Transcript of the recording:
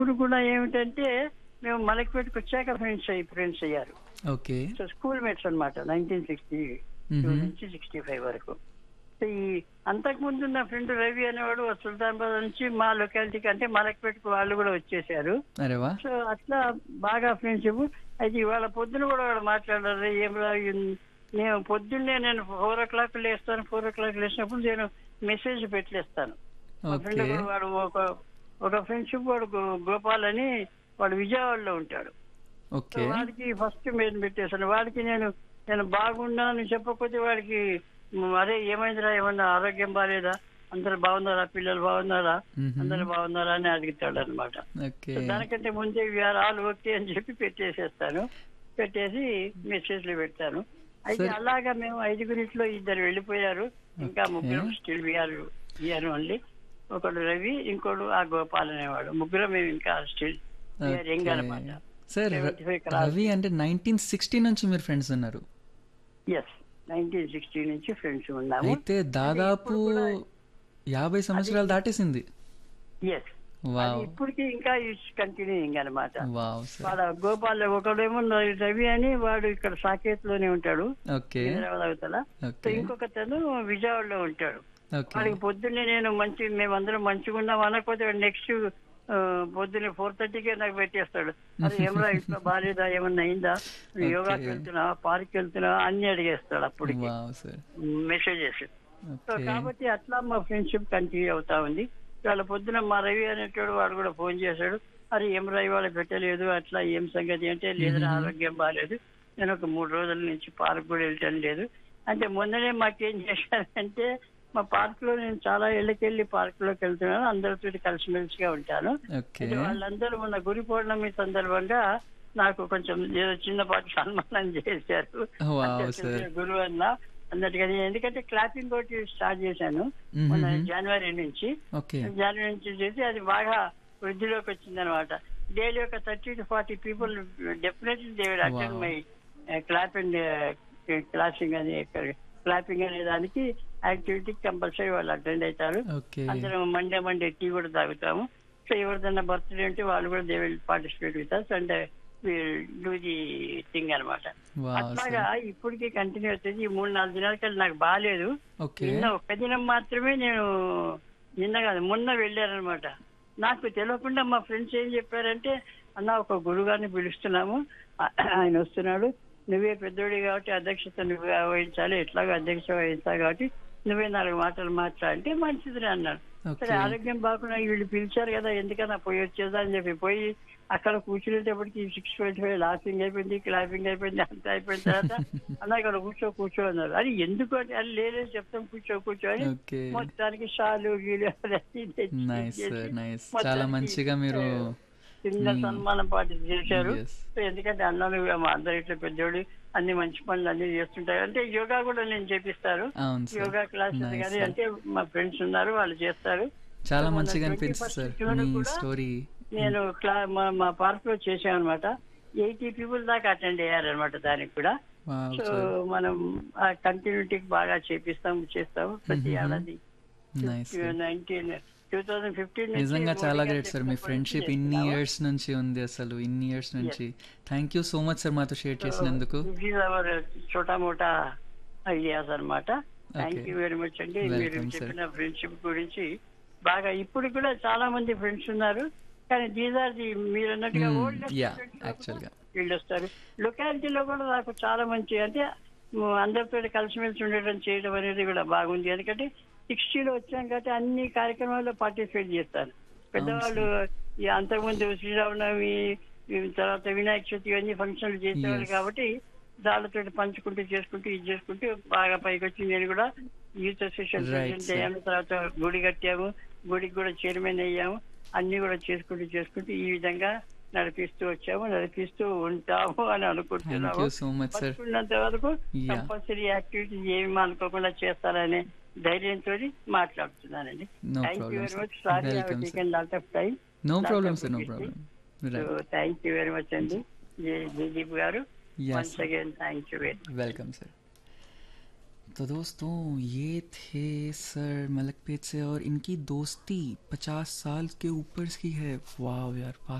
ఇప్పుడు కూడా ఏమిటంటే మేము మలక్పేటకు వచ్చాక ఫ్రెండ్స్ అయ్యి ఫ్రెండ్స్ అయ్యారు ఓకే సో స్కూల్ మేట్స్ అనమాట నైన్టీన్ సిక్స్టీ మ్మ్. నుంచి సిక్స్టీ ఫైవ్ వరకు సో ఈ అంతకుముందు నా ఫ్రెండ్ రవి అనేవాడు సుల్తాన్బాద్ నుంచి మా లొకాలిటీకి అంటే మలక్పేటకు వాళ్ళు కూడా వచ్చేసారు అరే వా సో అట్లా బాగా ఫ్రెండ్షిప్ అయితే ఇవాళ పొద్దున కూడా వాడు మాట్లాడారు ఏం రా, ఇన్- నేను పొద్దున్నే నేను ఫోర్ ఓ క్లాక్ లేస్తాను ఫోర్ ఓ క్లాక్ లేచినప్పుడు నేను మెసేజ్ పెట్టలేస్తాను మా ఫ్రెండ్ ఓకే కూడా వాడు ఒక ఒక ఫ్రెండ్షిప్ వాడు గో- గోపాల్ అని వాడు విజయవాడలో ఉంటాడు సో ఓకే వాడికి ఫస్ట్ మెయిన్ పెట్టేశాను వాడికి నేను నేను బాగున్నాను చెప్పకపోతే వాడికి మ్, అరే ఏమైందిరా ఏమన్నా ఆరోగ్యం బాగాలేదా అందరు బాగున్నారా పిల్లలు బాగున్నారా మ్మ్. అందరు బాగున్నారా అని అడుగుతాడు అనమాట ఓకే దానికంటే ముందే వీఆర్ ఆల్ ఓకే అని చెప్పి పెట్టేసేస్తాను పెట్టేసి మెసేజ్లు పెడతాను అయితే సరే. అలాగా మేము ఐదుగురిట్లో ఇద్దరు వెళ్ళిపోయారు ఇంకా Okay. ముగ్గురు స్టిల్ వీఆర్ వీఆర్ ఓన్లీ ఒకడు రవి ఇంకోడు ఆ గోపాల్ అనేవాడు ముగ్గురు మేము ఇంకా స్టిల్ వీఆర్ యంగ్ ఓకే. అనమాట సార్ 75 cross. రవి అంటే నైన్టీన్ సిక్స్టీ నుంచి మీరు ఫ్రెండ్స్ ఉన్నారు ఎస్ నైన్టీన్ సిక్స్టీ నుంచి ఫ్రెండ్స్ ఉన్నాము అయితే దాదాపు యాభై సంవత్సరాలు దాటేసింది ఎస్ వావ్ ఇప్పటికి ఇంకా కంటిన్యూయింగ్ అనమాట వావ్ సార్ వాడు గోపాల్ ఒకడేమో రవి అని వాడు ఇక్కడ సాకేత్ లోనే ఉంటాడు ఓకే హైదరాబాద్ అవతల సో ఓకే ఇంకొకతను విజయవాడలో ఉంటాడు ఓకే వాడికి పొద్దున్నే నేను మంచి మేమందరం మంచిగా ఉన్నాం అనకపోతే నెక్స్ట్ పొద్దున్నే ఫోర్ థర్టీకే నాకు పెట్టేస్తాడు అది ఏమరా ఇట్లా బాగాలేదా ఏమన్నా అయిందా నువ్వు యోగాకి Okay. వెళ్తున్నావా పార్క్ వెళ్తున్నావా అన్ని అడిగేస్తాడు అప్పటికి wow sir messages so okay కాబట్టి అట్లా మా ఫ్రెండ్షిప్ కంటిన్యూ అవుతా ఉంది వాళ్ళ పొద్దున మా రవి అనేటోడు వాడు కూడా ఫోన్ చేశాడు అరే ఏం రవి వాళ్ళు పెట్టలేదు అట్లా ఏం సంగతి అంటే లేదని ఆరోగ్యం బాగాలేదు నేను ఒక మూడు రోజుల నుంచి పార్క్ కూడా వెళ్ళటం లేదు అంటే మొన్ననే మాకేం చేశారంటే మా పార్క్ లో నేను చాలా ఏళ్ళకెళ్ళి పార్క్ లోకి వెళ్తున్నాను అందరితో కలిసిమెలిసిగా ఉంటాను ఓకే అయితే వాళ్ళందరూ మొన్న గురి పౌర్ణమి సందర్భంగా నాకు కొంచెం ఏదో చిన్నపాటి సన్మానం చేశారు వావ్ అంటే సార్ గురువు అన్న అన్నట్టుగా నేను ఎందుకంటే క్లాపింగ్ ఒకటి స్టార్ట్ చేశాను మ్మ్. మొన్న జనవరి నుంచి ఓకే జనవరి నుంచి చేసి అది బాగా వృద్ధిలోకి వచ్చింది అనమాట డైలీ ఒక thirty to forty people definitely they will attend Wow. My clap and closing అని క్లాపింగ్ అనే దానికి యాక్టివిటీ కంపల్సరీ వాళ్ళు అటెండ్ అవుతారు ఓకే అందరం మండే మండే టీ కూడా తాగుతాము సో ఎవరిదన్నా బర్త్డే ఉంటే వాళ్ళు కూడా they will participate with us and do the thing అనమాట వావ్ అట్లాగా సార్ ఇప్పటికీ కంటిన్యూ అవుతుంది ఈ మూడు నాలుగు దినాల కల్లా నాకు బాగాలేదు ఓకే నిన్న ఒక్క దినం మాత్రమే నేను నిన్న కాదు మొన్న వెళ్ళారనమాట నాకు తెలియకుండా మా ఫ్రెండ్స్ ఏం చెప్పారంటే అన్న ఒక గురుగారిని పిలుస్తున్నాము ఆ- ఆయన వస్తున్నాడు నువ్వే పెద్దోడి కాబట్టి అధ్యక్షత నువ్వే వహించాలి ఎట్లాగో అధ్యక్ష వహించాలి కాబట్టి నువ్వే నాలుగు మాటలు మాట్లాడంటే మంచిది అన్నాడు ఓకే సరే ఆరోగ్యం బాగున్నా వీళ్ళు పిలిచారు కదా ఎందుకన్నా పోయి వచ్చేదా అని చెప్పి పోయి అక్కడ కూర్చునేటప్పటికి సిక్స్ ట్వంటీ ఫైవ్ లాఫింగ్ అయిపోయింది క్లాపింగ్ అయిపోయింది అంత అయిపోయిన తర్వాత అన్న ఇక్కడ కూర్చో కూర్చో అన్నారు అది ఎందుకు అంటే అది లేదే చెప్తాం కూర్చో కూర్చో అని ఓకే మొత్తానికి షాలు గీలు అవన్నీ తెచ్చి నైస్ చేసి సార్ నైస్ మొత్తానికి, చాలా మంచిగా మీరు చిన్న మీ- సన్మానం పార్టీ చేశారు Yes. సో ఎందుకంటే అన్నాను మా అందరు ఇట్లా పెద్దోడు అన్ని మంచి పనులు అన్ని చేస్తుంటారు అంటే యోగా కూడా నేను చేపిస్తారు అవును సార్ యోగా క్లాసెస్ Nice, కానీ sir. అంటే మా ఫ్రెండ్స్ ఉన్నారు వాళ్ళు చేస్తారు చాలా మొన్న మంచిగా 21st అనిపించింది సార్ జూన్ మీ కూడా స్టోరీ నేను క్లా మా మా పార్క్ లో చేసామన్నమాట ఎయిటీ పీపుల్ దాకా అటెండ్ అయ్యారనమాట దానికి కూడా వావ్ సో సార్ మనం ఆ కంటిన్యూటీకి బాగా చేపిస్తాం చేస్తాం ప్రతి Mhm. ఏడాది nice nineteen two thousand fifteen నిజంగా చాలా గ్రేట్ సార్ మీ ఫ్రెండ్షిప్ ఇన్ని ఇయర్స్ నుంచి ఉంది అసలు ఇన్ని ఇయర్స్ నుంచి thank you so much sir మాతో షేర్ చేసినందుకు అవర్ చోటా మోటా ఐడియాస్ అనమాట thank Okay. You very much అండి Welcome, మీరు sir. చెప్పిన ఫ్రెండ్షిప్ గురించి బాగా ఇప్పుడు కూడా చాలా మంది ఫ్రెండ్స్ ఉన్నారు కానీ దీస్ ఆర్ ది మీరు అన్నట్టుగా ఓల్డ్ యా యాక్చువల్గా వీళ్ళు వస్తారు లొకాలిటీలో కూడా నాకు చాలా మంచి అంటే మ్, అందరితో కలిసిమెలిసి ఉండటం చేయడం అనేది కూడా బాగుంది ఎందుకంటే సిక్స్టీలో వచ్చాం కాబట్టి అన్ని కార్యక్రమాల్లో పార్టిసిపేట్ చేస్తాను పెద్దవాళ్ళు ఈ అంతకుముందు శ్రీరామనవమి ఈ తర్వాత వినాయక చవితి ఇవన్నీ ఫంక్షన్లు చేసేవాళ్ళు Yes. కాబట్టి దాళ్ళతో పంచుకుంటూ చేసుకుంటూ ఇది చేసుకుంటూ బాగా పైకి వచ్చి నేను కూడా youth association Right, president sir. అయ్యాము తర్వాత గుడి కట్టాము గుడికి కూడా చైర్మన్ అయ్యాము అన్ని కూడా చేసుకుంటూ చేసుకుంటూ ఈ విధంగా నడిపిస్తూ వచ్చాము నడిపిస్తూ ఉంటాము అని థ్యాంక్ అనుకుంటున్నాము యూ సో మచ్ సార్ బతుకున్నంత వరకు Yeah. కంపల్సరీ యాక్టివిటీస్ ఏమి అనుకోకుండా చేస్తారనే ధైర్యంతో మాట్లాడుతున్నానండి No thank you problem, very sir. Much sorry Welcome, sir. Taken lot of time no Lot problem of sir no good problem so right thank you very much అండి జై- జయదీప్ గారు Yes, once sir. Again thank you very welcome sir तो दोस्तों ये थे sir Malakpet से और इनकी दोस्ती पचास साल के ऊपर की है वाह यार